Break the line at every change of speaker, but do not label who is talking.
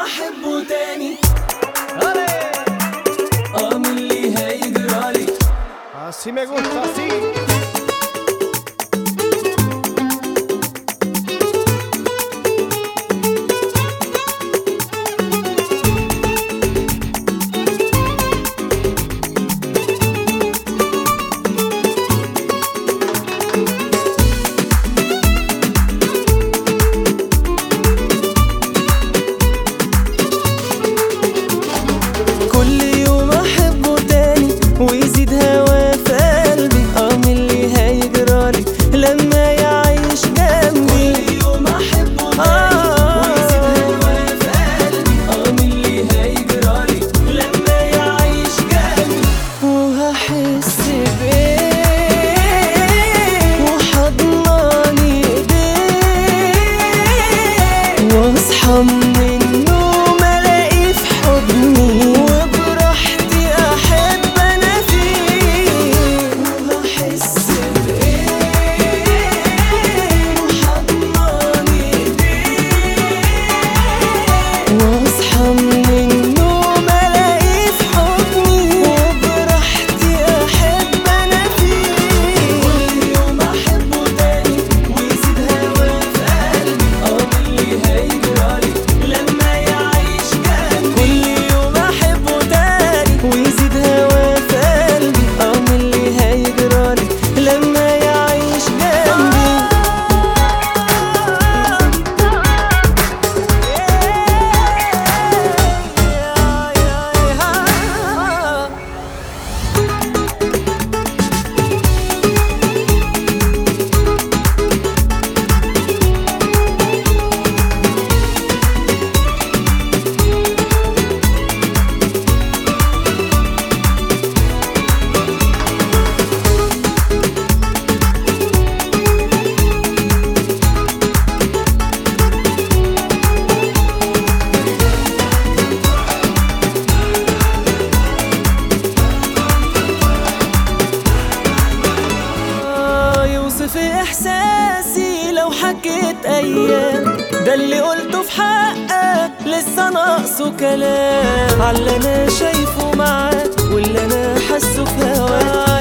احبه تاني اه من اللي هيجرالي
Así me gusta, así.
كل يوم احبه تاني ويزيد هوا في قلبي اه من اللي هيجرالي لما يعيش جنبي كل يوم احبه تاني ويزيد هوا في قلبي اه من اللي هيجرالي لما يعيش جنبي وهحس بايه وحضناني ايديه واصحى من النوم الاقيه في حضني وبراحتي احب انا فيه وهحس بايه وحضناني ايديه واصحى من النوم الاقيه في حضني وبراحتي احب انا فيه كل يوم احبه تاني ويزيد هوا في قلبي اه من اللي هيجرالي لما يعيش جنبي كل يوم احبه تاني ويزيد هوا في قلبي اه من اللي هيجرالي لما يعيش جنبي آه، يوصف احساسي لو حكيت ايام ده اللي قلته في حقك لسه ناقصه كلام على اللي انا شايفه معاك واللي انا حاسه في هواك